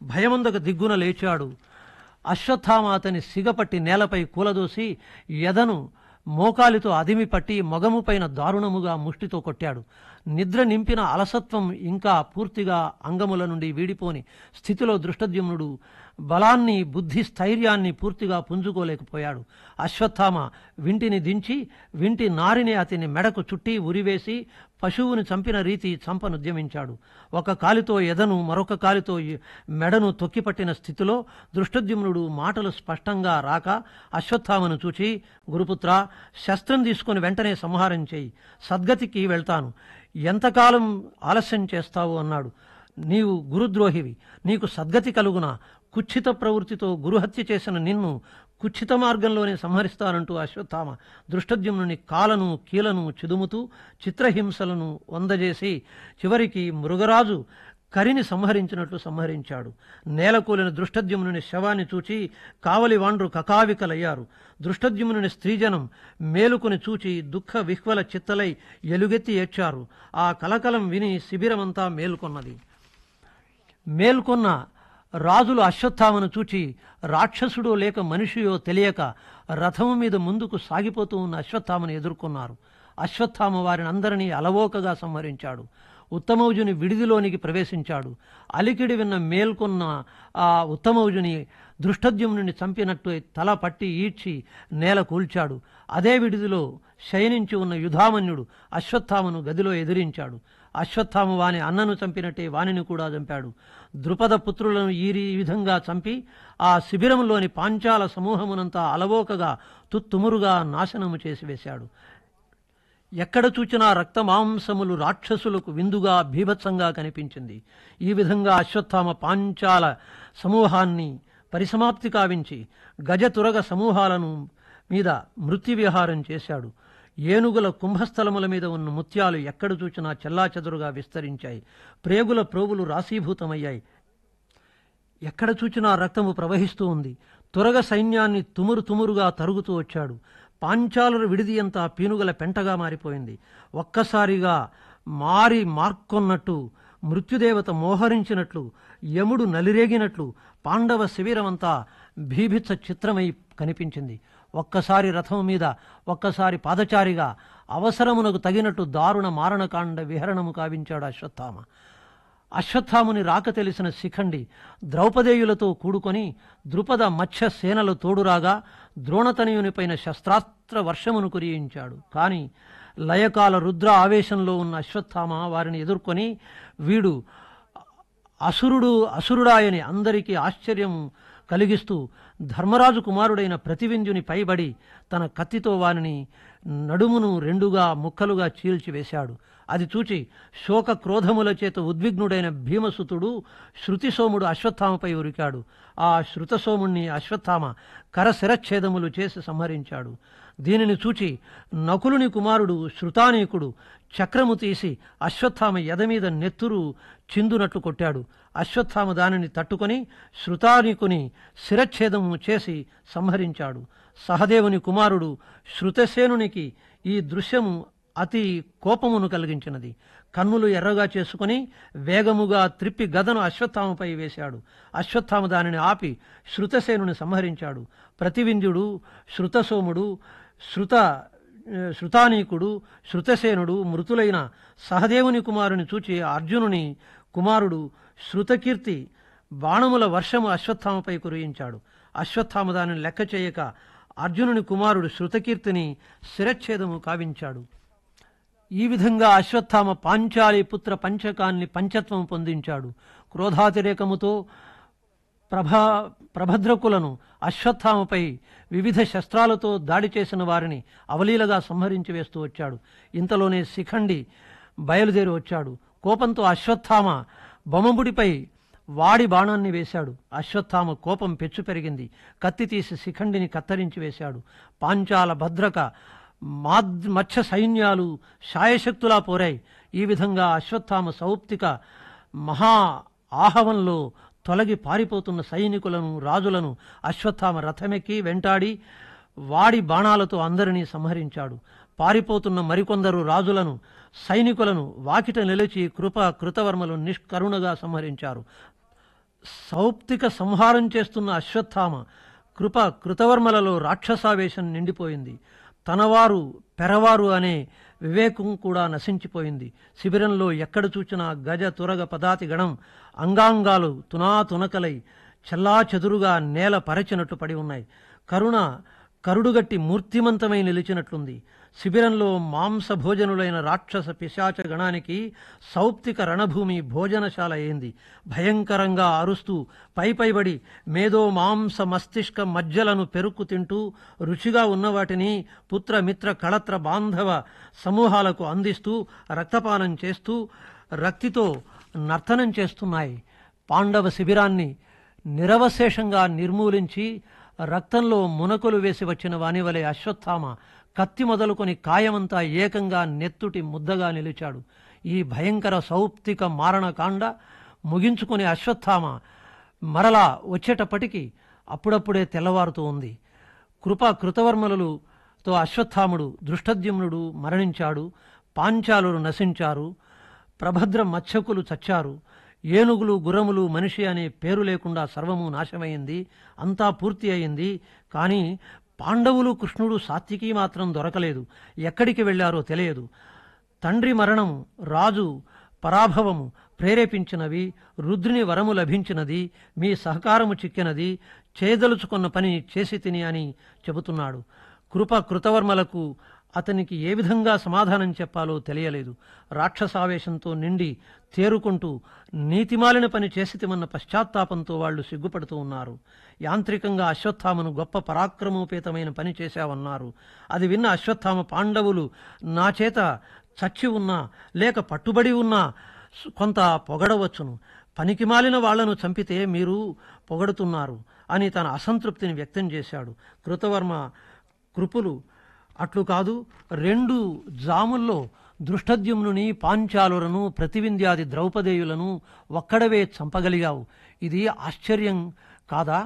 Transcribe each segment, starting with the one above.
భయముందక దిగ్గున లేచాడు అశ్వత్థామ అతని సిగపట్టి నేలపై కూలదోసి ఎదను మోకాలితో అదిమి పట్టి మొగముపైన దారుణముగా ముష్టితో కొట్టాడు నిద్ర నింపిన అలసత్వం ఇంకా పూర్తిగా అంగముల నుండి వీడిపోని స్థితిలో దృష్టద్యుమ్నుడు బలాన్ని బుద్ధి స్థైర్యాన్ని పూర్తిగా పుంజుకోలేకపోయాడు అశ్వత్థామ వింటిని దించి వింటి నారిని అతని మెడకు చుట్టి ఉరివేసి పశువుని చంపిన రీతి చంపనుద్యమించాడు ఒక కాలితో ఎదను మరొక కాలితో ఈ మెడను తొక్కిపట్టిన స్థితిలో దృష్టద్యుమ్నుడు మాటలు స్పష్టంగా రాక అశ్వత్థామను చూచి గురుపుత్ర శస్త్రం తీసుకుని వెంటనే సంహారం చేయి సద్గతికి వెళ్తాను ఎంతకాలం ఆలస్యం చేస్తావు అన్నాడు నీవు గురుద్రోహివి నీకు సద్గతి కలుగునా కుచ్చిత ప్రవృత్తితో గురుహత్య చేసిన నిన్ను కుచ్చిత మార్గంలోనే సంహరిస్తానంటూ అశ్వత్థామ దృష్టద్యుమ్నుని కాలను కీలను చిదుముతూ చిత్రహింసలను వందజేసి చివరికి మృగరాజు కరిని సంహరించినట్లు సంహరించాడు నేలకూలిన దృష్టద్యుమ్నుని శవాన్ని చూచి కావలి వాండ్రు కకావికలయ్యారు దృష్టద్యుమ్నుని స్త్రీజనం మేలుకుని చూచి దుఃఖ విహ్వల చిత్తలై ఎలుగెత్తి ఏడ్చారు ఆ కలకలం విని శిబిరమంతా మేల్కొన్నది మేల్కొన్న రాజులు అశ్వత్థామను చూచి రాక్షసుడో లేక మనిషియో తెలియక రథము మీద ముందుకు సాగిపోతూ ఉన్న అశ్వత్థామను ఎదుర్కొన్నారు అశ్వత్థామ వారిని అందరినీ అలవోకగా సంహరించాడు ఉత్తమౌజుని విడిదిలోనికి ప్రవేశించాడు అలికిడి విన్న మేల్కొన్న ఆ ఉత్తమౌజుని దృష్టద్యుమ్నుని చంపినట్టు తల పట్టి ఈడ్చి నేల కూల్చాడు అదే విడిదిలో శయనించి ఉన్న యుధామన్యుడు అశ్వత్థామను గదిలో ఎదిరించాడు అశ్వత్థామ వాని అన్నను చంపినట్టే వానిని కూడా చంపాడు ద్రుపద పుత్రులను ఈ రీ- ఈ విధంగా చంపి ఆ శిబిరంలోని పాంచాల సమూహమునంతా అలవోకగా తుత్తుమురుగా నాశనము చేసి వేశాడు ఎక్కడ చూచినా రక్తమాంసములు రాక్షసులకు విందుగా భీభత్సంగా కనిపించింది ఈ విధంగా అశ్వత్థామ పాంచాల సమూహాన్ని పరిసమాప్తి కావించి గజతురగ సమూహాలను మీద మృత్యువిహారం చేశాడు ఏనుగుల కుంభస్థలముల మీద ఉన్న ముత్యాలు ఎక్కడ చూచినా చెల్లాచెదురుగా విస్తరించాయి ప్రేగుల ప్రోగులు రాశీభూతమయ్యాయి ఎక్కడ చూచినా రక్తము ప్రవహిస్తూ ఉంది త్వరగ సైన్యాన్ని తుమురు తుమురుగా తరుగుతూ వచ్చాడు పాంచాలుల విడిది అంతా పీనుగల పెంటగా మారిపోయింది ఒక్కసారిగా మారి మార్కొన్నట్టు మృత్యుదేవత మోహరించినట్లు యముడు నలిరేగినట్లు పాండవ శిబిరమంతా భీభిత్స చిత్రమై కనిపించింది ఒక్కసారి రథం మీద ఒక్కసారి పాదచారిగా అవసరమునకు తగినట్టు దారుణ మారణకాండ విహరణము కావించాడు అశ్వత్థామ అశ్వత్థాముని రాక తెలిసిన శిఖండి ద్రౌపదేయులతో కూడుకొని ద్రుపద మత్స్య సేనలు తోడురాగా ద్రోణతనయునిపైన శస్త్రాస్త్ర వర్షమును కురియించాడు కాని లయకాల రుద్ర ఆవేశంలో ఉన్న అశ్వత్థామ వారిని ఎదుర్కొని వీడు అసురుడు అసురుడాయని అందరికీ ఆశ్చర్యం కలిగిస్తూ ధర్మరాజు కుమారుడైన ప్రతివింజుని పైబడి తన కత్తితో వానిని నడుమును రెండుగా ముక్కలుగా చీల్చివేశాడు అది చూచి శోక క్రోధముల చేత ఉద్విగ్నుడైన భీమసుతుడు శృతిసోముడు అశ్వత్థామపై ఉరికాడు ఆ శృతసోముణ్ణి అశ్వత్థామ కరశిరచ్ఛేదములు చేసి సంహరించాడు దీనిని చూచి నకులుని కుమారుడు శృతానీకుడు చక్రము తీసి అశ్వత్థామ ఎదమీద నెత్తురు చిందునట్లు కొట్టాడు అశ్వత్థామ దానిని తట్టుకొని శృతానీకుని శిరచ్ఛేదము చేసి సంహరించాడు సహదేవుని కుమారుడు శృతసేనునికి ఈ దృశ్యము అతి కోపమును కలిగించినది కన్నులు ఎర్రగా చేసుకుని వేగముగా త్రిప్పి గదను అశ్వత్థామపై వేశాడు అశ్వత్థామ దానిని ఆపి శృతసేనుని సంహరించాడు ప్రతివింధ్యుడు శృతసోముడు శృత శృతానీకుడు శృతసేనుడు మృతులైన సహదేవుని కుమారుని చూచి అర్జునుని కుమారుడు శృతకీర్తి బాణముల వర్షము అశ్వత్థామపై కురియించాడు అశ్వత్థామ దానిని లెక్క చేయక అర్జునుని కుమారుడు శృతకీర్తిని శిరచ్ఛేదము కావించాడు ఈ విధంగా అశ్వత్థామ పాంచాలి పుత్ర పంచకాన్ని పంచత్వం పొందించాడు క్రోధాతిరేకముతో ప్రభా ప్రభద్రకులను అశ్వత్థామపై వివిధ శస్త్రాలతో దాడి చేసిన వారిని అవలీలగా సంహరించి వేస్తూ వచ్చాడు ఇంతలోనే శిఖండి బయలుదేరి వచ్చాడు కోపంతో అశ్వత్థామ బొమ్మబుడిపై వాడి బాణాన్ని వేశాడు అశ్వత్థామ కోపం పెచ్చు పెరిగింది కత్తి తీసి శిఖండిని కత్తరించి వేశాడు పాంచాల భద్రక మాద్ మత్స్య సైన్యాలు శాయశక్తులా పోరాయి ఈ విధంగా అశ్వత్థామ సౌప్తిక మహా ఆహవంలో తొలగి పారిపోతున్న సైనికులను రాజులను అశ్వత్థామ రథమెక్కి వెంటాడి వాడి బాణాలతో అందరినీ సంహరించాడు పారిపోతున్న మరికొందరు రాజులను సైనికులను వాకిట నిలిచి కృప కృతవర్మలు నిష్కరుణగా సంహరించారు సౌప్తిక సంహారం చేస్తున్న అశ్వత్థామ కృప కృతవర్మలలో రాక్షసావేశం నిండిపోయింది తనవారు పెరవారు అనే వివేకం కూడా నశించిపోయింది శిబిరంలో ఎక్కడ చూచినా గజ తురగ పదాతి గణం అంగాంగాలు తునాతునకలై చెల్లా చెదురుగా నేల పరచినట్టు పడి ఉన్నాయి కరుణ కరుడుగట్టి మూర్తిమంతమై నిలిచినట్లుంది శిబిరంలో మాంస భోజనులైన రాక్షస పిశాచ గణానికి సౌప్తిక రణభూమి భోజనశాల అయింది భయంకరంగా అరుస్తూ పైపైబడి మేధో మాంస మస్తిష్క మజ్జలను పెరుక్కు తింటూ రుచిగా ఉన్నవాటిని పుత్ర మిత్ర కళత్ర బాంధవ సమూహాలకు అందిస్తూ రక్తపానం చేస్తూ రక్తితో నర్తనం చేస్తున్నాయి పాండవ శిబిరాన్ని నిరవశేషంగా నిర్మూలించి రక్తంలో మునకలు వేసి వచ్చిన వానివలే అశ్వత్థామ కత్తి మొదలుకొని కాయమంతా ఏకంగా నెత్తుటి ముద్దగా నిలిచాడు ఈ భయంకర సౌప్తిక మారణకాండ ముగించుకుని అశ్వత్థామ మరలా వచ్చేటప్పటికి అప్పుడప్పుడే తెల్లవారుతూ ఉంది కృప కృతవర్మలుతో అశ్వత్థాముడు దృష్టద్యుమ్నుడు మరణించాడు పాంచాలురు నశించారు ప్రభద్ర మత్స్యకులు చచ్చారు ఏనుగులు గుర్రములు మనిషి అనే పేరు లేకుండా సర్వము నాశమైంది అంతా పూర్తి అయింది కానీ పాండవులు కృష్ణుడు సాత్వికి మాత్రం దొరకలేదు ఎక్కడికి వెళ్ళారో తెలియదు తండ్రి మరణము రాజు పరాభవము ప్రేరేపించినవి రుద్రుని వరము లభించినది మీ సహకారము చిక్కినది చేయదలుచుకున్న పని చేసి తిని అని చెబుతున్నాడు కృప కృతవర్మలకు అతనికి ఏ విధంగా సమాధానం చెప్పాలో తెలియలేదు రాక్షసావేశంతో నిండి తేరుకుంటూ నీతిమాలిన పని చేసితిమన్న పశ్చాత్తాపంతో వాళ్ళు సిగ్గుపడుతూ ఉన్నారు యాంత్రికంగా అశ్వత్థామను గొప్ప పరాక్రమోపేతమైన పని చేశావన్నారు అది విన్న అశ్వత్థామ పాండవులు నా చేత చచ్చి ఉన్నా లేక పట్టుబడి ఉన్నా సు- కొంత పొగడవచ్చును పనికిమాలిన వాళ్లను చంపితే మీరు పొగడుతున్నారు అని తన అసంతృప్తిని వ్యక్తం చేశాడు కృతవర్మ కృపులు అట్లు కాదు రెండు జాముల్లో దృష్టద్యుమ్నుని పాంచాలురను ప్రతివింధ్యాది ద్రౌపదేయులను ఒక్కడవే చంపగలిగావు ఇది ఆశ్చర్యం కాదా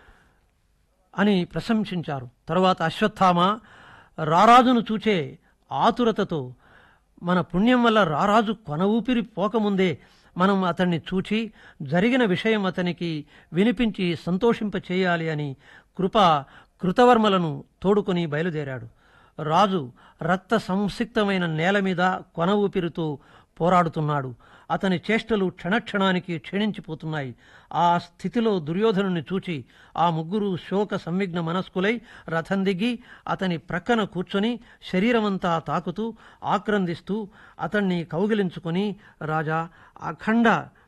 అని ప్రశంసించారు తరువాత అశ్వత్థామ రారాజును చూచే ఆతురతతో మన పుణ్యం వల్ల రారాజు కొన ఊపిరి పోకముందే మనం అతన్ని చూచి జరిగిన విషయం అతనికి వినిపించి సంతోషింప చేయాలి అని కృప కృతవర్మలను తోడుకొని బయలుదేరాడు రాజు రక్త సంసిక్తమైన నేల మీద కొన ఊపిరితో పోరాడుతున్నాడు అతని చేష్టలు క్షణక్షణానికి క్షీణించిపోతున్నాయి ఆ స్థితిలో దుర్యోధనుని చూచి ఆ ముగ్గురు శోక సంవిఘ్న మనస్కులై రథం దిగి అతని ప్రక్కన కూర్చొని శరీరమంతా తాకుతూ ఆక్రందిస్తూ అతన్ని కౌగిలించుకొని రాజా అఖండ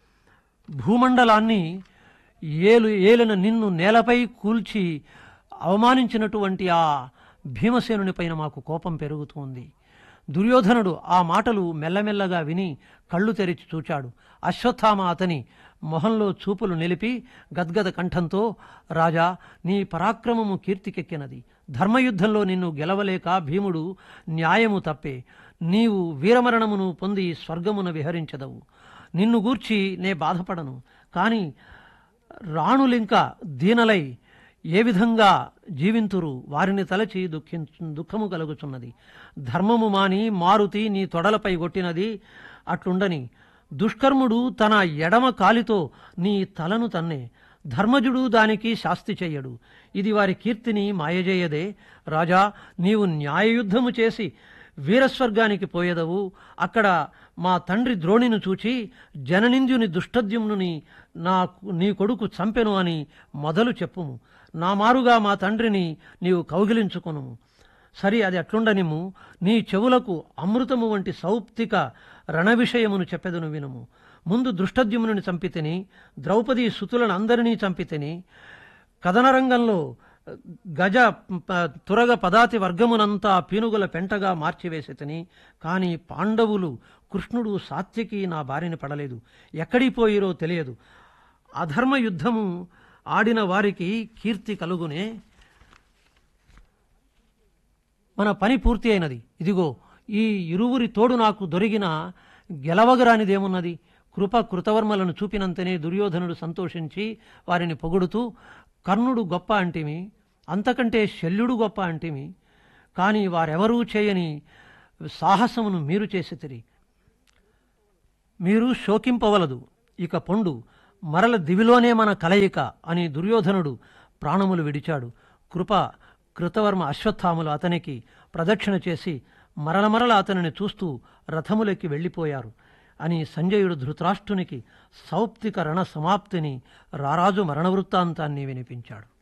భూమండలాన్ని ఏలు ఏలిన నిన్ను నేలపై కూల్చి అవమానించినటువంటి ఆ భీమసేనుని పైన మాకు కోపం పెరుగుతోంది దుర్యోధనుడు ఆ మాటలు మెల్లమెల్లగా విని కళ్ళు తెరిచి చూచాడు అశ్వత్థామ అతని మొహంలో చూపులు నిలిపి గద్గద కంఠంతో రాజా నీ పరాక్రమము కీర్తికెక్కినది ధర్మయుద్ధంలో నిన్ను గెలవలేక భీముడు న్యాయము తప్పే నీవు వీరమరణమును పొంది స్వర్గమున విహరించదవు నిన్ను గూర్చి నే బాధపడను కానీ రాణులింక దీనలై ఏ విధంగా జీవింతురు వారిని తలచి దుఃఖి దుఃఖము కలుగుచున్నది ధర్మము మాని మారుతి నీ తొడలపై కొట్టినది అట్లుండని దుష్కర్ముడు తన ఎడమ కాలితో నీ తలను తన్నే ధర్మజుడు దానికి శాస్తి చెయ్యడు ఇది వారి కీర్తిని మాయజేయదే రాజా నీవు న్యాయయుద్ధము చేసి వీరస్వర్గానికి పోయేదవు అక్కడ మా తండ్రి ద్రోణిని చూచి జననింద్యుని దుష్టద్యుమ్నుని నా నీ కొడుకు చంపెను అని మొదలు చెప్పుము నా మారుగా మా తండ్రిని నీవు కౌగిలించుకొను సరి అది అట్లుండనిము నీ చెవులకు అమృతము వంటి సౌప్తిక రణ విషయమును చెప్పెదను వినుము ముందు దృష్టద్యుమ్నుని చంపితిని ద్రౌపది సుతులను అందరినీ చంపితిని కథనరంగంలో గజ ప- తురగ పదాతి వర్గమునంతా పీనుగుల పెంటగా మార్చివేసితిని కానీ పాండవులు కృష్ణుడు సాత్యకి నా బారిన పడలేదు ఎక్కడికి పోయిరో తెలియదు అధర్మ యుద్ధము ఆడిన వారికి కీర్తి కలుగునే మన పని పూర్తి అయినది ఇదిగో ఈ ఇరువురి తోడు నాకు దొరికిన గెలవగరానిదేమున్నది కృప కృతవర్మలను చూపినంతనే దుర్యోధనుడు సంతోషించి వారిని పొగుడుతూ కర్ణుడు గొప్ప అంటిమి అంతకంటే శల్యుడు గొప్ప అంటిమి కానీ వారెవరూ చేయని సాహసమును మీరు చేసితిరి మీరు శోకింపవలదు ఇక పొండు మరల దివిలోనే మన కలయిక అని దుర్యోధనుడు ప్రాణములు విడిచాడు కృప కృతవర్మ అశ్వత్థాములు అతనికి ప్రదక్షిణ చేసి మరల మరల అతనిని చూస్తూ రథములెక్కి వెళ్ళిపోయారు అని సంజయుడు ధృతరాష్ట్రునికి సౌప్తిక రణ సమాప్తిని రారాజు మరణ వృత్తాంతాన్ని వినిపించాడు